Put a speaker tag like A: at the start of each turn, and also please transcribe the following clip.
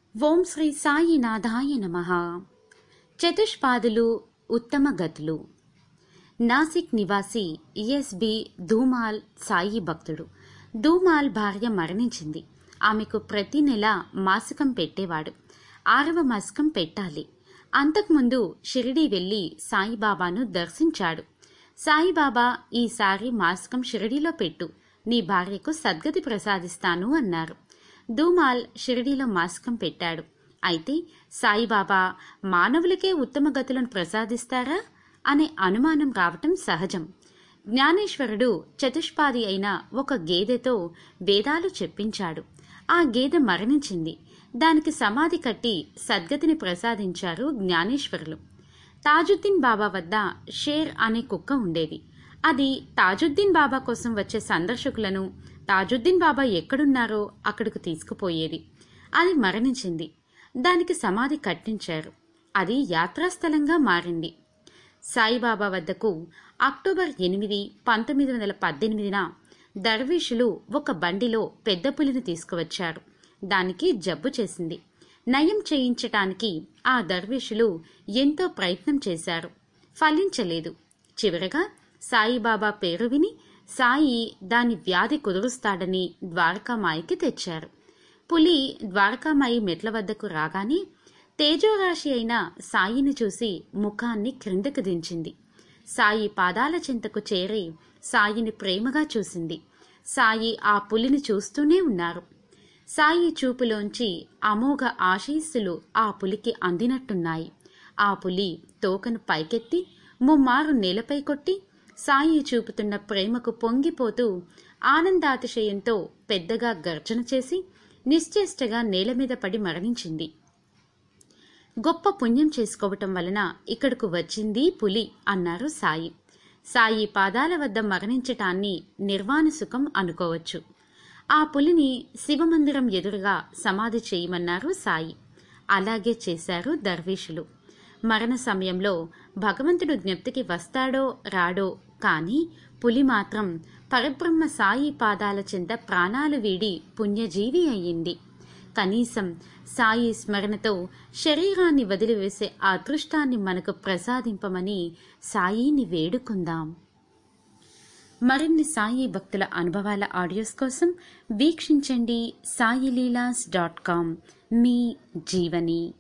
A: ఓం శ్రీ సాయినాథాయ నమ చతుష్పాదులు ఉత్తమ గతులు నాసిక్ నివాసి ఎస్బి ధూమాల్ సాయి భక్తుడు ధూమాల్ భార్య మరణించింది ఆమెకు ప్రతి నెల మాసికం పెట్టేవాడు ఆరవ మాసికం పెట్టాలి అంతకుముందు షిరిడీ వెళ్లి సాయిబాబాను దర్శించాడు సాయిబాబా ఈసారి మాసికం షిరిడీలో పెట్టు నీ భార్యకు సద్గతి ప్రసాదిస్తాను అన్నారు ధూమాల్ షిరిడీలో మాసికం పెట్టాడు అయితే సాయిబాబా మానవులకే ఉత్తమ గతులను ప్రసాదిస్తారా అనే అనుమానం రావటం సహజం జ్ఞానేశ్వరుడు చతుష్పాది అయిన ఒక గేదెతో వేదాలు చెప్పించాడు ఆ గేదె మరణించింది దానికి సమాధి కట్టి సద్గతిని ప్రసాదించారు జ్ఞానేశ్వరులు తాజుద్దీన్ బాబా వద్ద షేర్ అనే కుక్క ఉండేది అది తాజుద్దీన్ బాబా కోసం వచ్చే సందర్శకులను తాజుద్దీన్ బాబా ఎక్కడున్నారో అక్కడికి తీసుకుపోయేది అది మరణించింది దానికి సమాధి కట్టించారు అది యాత్రాస్థలంగా మారింది సాయిబాబా వద్దకు అక్టోబర్ ఎనిమిది పంతొమ్మిది వందల పద్దెనిమిదిన దర్వీషులు ఒక బండిలో పెద్ద పులిని తీసుకువచ్చారు దానికి జబ్బు చేసింది నయం చేయించటానికి ఆ దర్వేషులు ఎంతో ప్రయత్నం చేశారు ఫలించలేదు చివరగా సాయిబాబా పేరు విని సాయి దాని వ్యాధి కుదురుస్తాడని ద్వారకామాయికి తెచ్చారు పులి ద్వారకామాయి మెట్ల వద్దకు రాగానే తేజోరాశి అయిన సాయిని చూసి ముఖాన్ని క్రిందకు దించింది సాయి పాదాల చింతకు చేరి సాయిని ప్రేమగా చూసింది సాయి ఆ పులిని చూస్తూనే ఉన్నారు సాయి చూపులోంచి అమోఘ ఆశీస్సులు ఆ పులికి అందినట్టున్నాయి ఆ పులి తోకను పైకెత్తి ముమ్మారు నేలపై కొట్టి సాయి చూపుతున్న ప్రేమకు పొంగిపోతూ ఆనందాతిశయంతో పెద్దగా గర్జన చేసి నిశ్చేష్టగా నేల మీద పడి మరణించింది గొప్ప పుణ్యం చేసుకోవటం వలన ఇక్కడకు వచ్చింది పులి అన్నారు సాయి సాయి పాదాల వద్ద మరణించటాన్ని నిర్వాణ సుఖం అనుకోవచ్చు ఆ పులిని శివమందిరం ఎదురుగా సమాధి చేయమన్నారు సాయి అలాగే చేశారు దర్వేషులు మరణ సమయంలో భగవంతుడు జ్ఞప్తికి వస్తాడో రాడో కానీ పులి మాత్రం పరబ్రహ్మ సాయి పాదాల చెంత ప్రాణాలు వీడి పుణ్యజీవి అయ్యింది కనీసం సాయి స్మరణతో శరీరాన్ని వదిలివేసే అదృష్టాన్ని మనకు ప్రసాదింపమని సాయిని వేడుకుందాం మరిన్ని సాయి భక్తుల అనుభవాల ఆడియోస్ కోసం వీక్షించండి సాయిలీలాస్ డాట్ కామ్ మీ జీవని